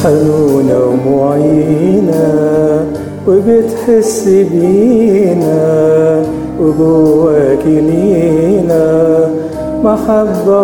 حنونة ومعينة وبتحس بينا وجواكي لينا محبة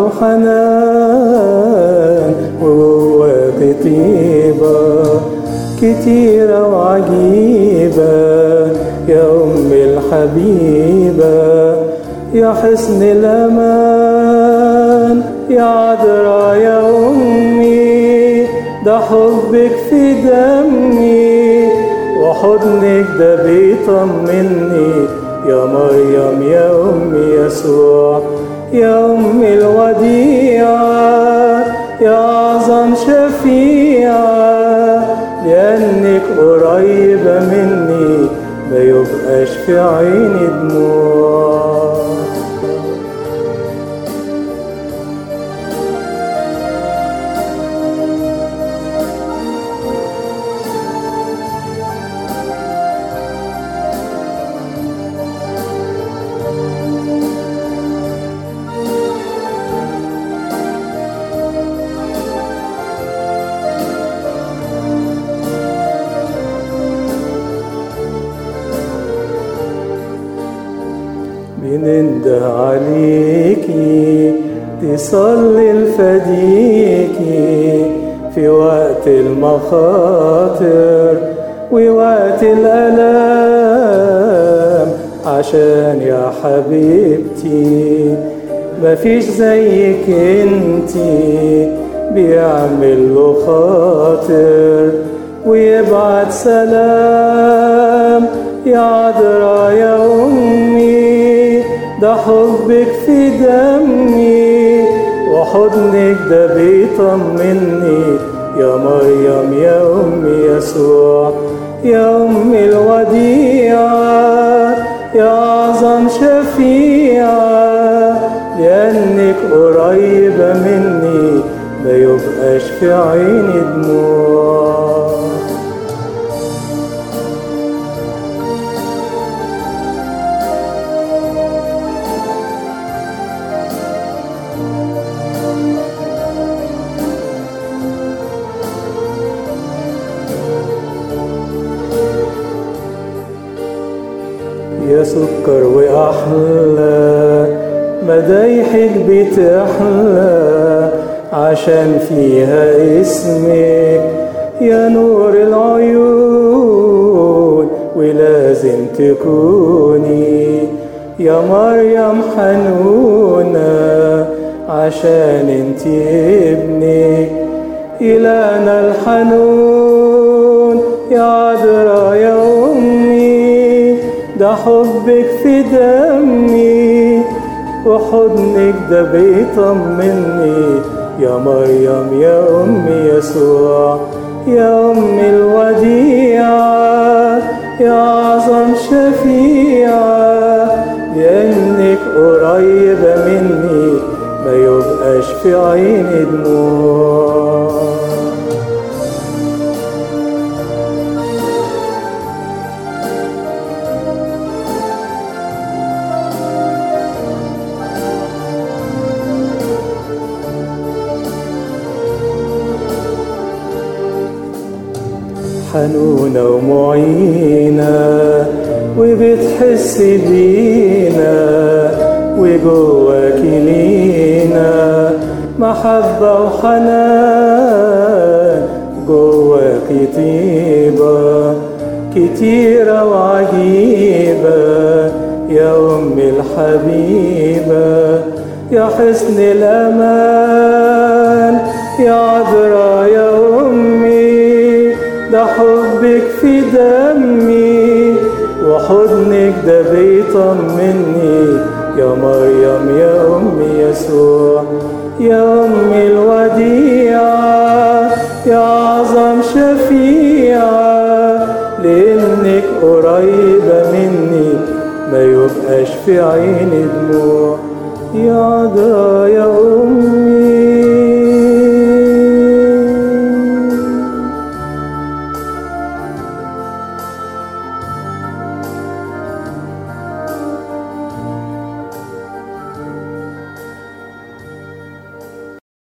وحنان وجواكي طيبة كتيرة وعجيبة يا أم الحبيبة يا حسن الأمان يا عذراء يا أمي ده حبك في دمي وحضنك ده بيطمني يا مريم يا أم يسوع يا أم الوديعة يا أعظم شفيعة لأنك قريبة مني ما يبقاش في عيني دموع بننده عليكي تصلي الفديكي في وقت المخاطر ووقت الألام عشان يا حبيبتي مفيش زيك انتي بيعمل له خاطر ويبعت سلام يا عذراء يا أمي ده حبك في دمي وحضنك ده بيطمني يا مريم يا أم يسوع يا أم الوديعة يا أعظم شفيعة لأنك قريبة مني ما يبقاش في عيني دموع يا سكر وأحلى مدايحك بتحلى عشان فيها اسمك يا نور العيون ولازم تكوني يا مريم حنونة عشان انت ابنك إلهنا الحنون يا عذراء يا أمي ده حبك في دمي وحضنك ده بيطمني يا مريم يا أم يسوع يا أم الوديعة يا أعظم شفيعة لأنك قريبة مني ما يبقاش في عيني دموع حنونة ومعينة وبتحس بينا وجواكي لينا محبة وحنان جواكي طيبة كتيرة وعجيبة يا أم الحبيبة يا حسن الأمان يا عذراء يا أمي ده حبك في دمي وحضنك ده بيطمني يا مريم يا أم يسوع يا أم الوديعة يا أعظم شفيعة لأنك قريبة مني ما يبقاش في عيني دموع يا عذراء يا أمي